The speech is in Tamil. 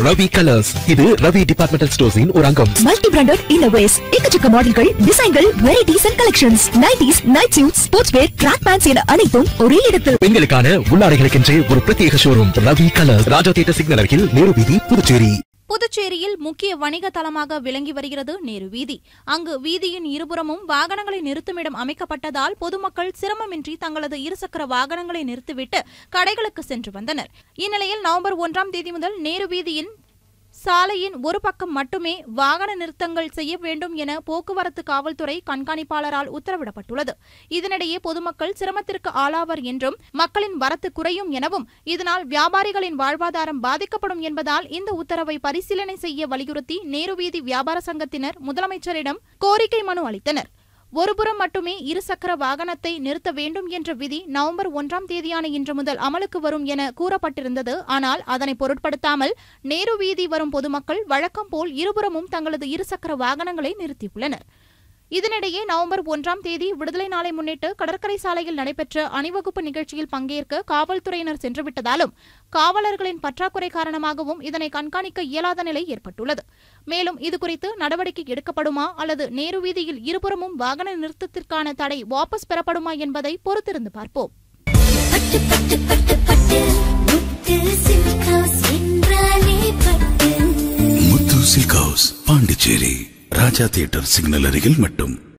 ரவி கலர்ஸ் இது ரவி டிபார்ட்மெண்டல் ஸ்டோர்ஸின் ஒரு அங்கம் மல்டி பிராண்டட் இன்னோவேஸ் எக்கச்சக்க மாடல்கள் டிசைன்கள் varieties and collections nighties night suit sports wear track pants என அனைத்தும் ஒரே இடத்தில் பெண்களுக்கான உள்ளாடைகளுக்கென்றே ஒரு பிரத்யேக showroom Ravi colours Raja theatre signal அருகில் நேரு வீதி புதுச்சேரி புதுச்சேரியில் முக்கிய வணிக தளமாக விளங்கி வருகிறது நேரு வீதி அங்கு வீதியின் இருபுறமும் வாகனங்களை நிறுத்துமிடம் அமைக்கப்பட்டதால் பொதுமக்கள் சிரமமின்றி தங்களது இருசக்கர வாகனங்களை நிறுத்திவிட்டு கடைகளுக்கு சென்று வந்தனர் இந்நிலையில் நவம்பர் ஒன்றாம் தேதி முதல் நேரு வீதியின் சாலையின் ஒரு பக்கம் மட்டுமே வாகன நிறுத்தங்கள் செய்ய வேண்டும் என போக்குவரத்து காவல்துறை கண்காணிப்பாளரால் உத்தரவிடப்பட்டுள்ளது இதனிடையே பொதுமக்கள் சிரமத்திற்கு ஆளாவர் என்றும் மக்களின் வரத்து குறையும் எனவும் இதனால் வியாபாரிகளின் வாழ்வாதாரம் பாதிக்கப்படும் என்பதால் இந்த உத்தரவை பரிசீலனை செய்ய வலியுறுத்தி நேரு வீதி வியாபார சங்கத்தினர் முதலமைச்சரிடம் கோரிக்கை மனு அளித்தனர் ஒருபுறம் மட்டுமே இருசக்கர வாகனத்தை நிறுத்த வேண்டும் என்ற விதி நவம்பர் ஒன்றாம் தேதியான இன்று முதல் அமலுக்கு வரும் என கூறப்பட்டிருந்தது ஆனால் அதனை பொருட்படுத்தாமல் நேரு வீதி வரும் பொதுமக்கள் வழக்கம் போல் இருபுறமும் தங்களது இருசக்கர வாகனங்களை நிறுத்தியுள்ளனர் இதனிடையே நவம்பர் ஒன்றாம் தேதி விடுதலை நாளை முன்னிட்டு கடற்கரை சாலையில் நடைபெற்ற அணிவகுப்பு நிகழ்ச்சியில் பங்கேற்க காவல்துறையினர் சென்றுவிட்டதாலும் காவலர்களின் பற்றாக்குறை காரணமாகவும் இதனை கண்காணிக்க இயலாத நிலை ஏற்பட்டுள்ளது மேலும் இதுகுறித்து நடவடிக்கை எடுக்கப்படுமா அல்லது நேரு வீதியில் இருபுறமும் வாகன நிறுத்தத்திற்கான தடை வாபஸ் பெறப்படுமா என்பதை பொறுத்திருந்து பார்ப்போம் பட்டு பட்டு பட்டு பட்டு முத்து சில்க் ஹவுஸ் என்றாலே பட்டு Muthu silk house Pondicherry Raja theatre signal அருகில் மட்டும்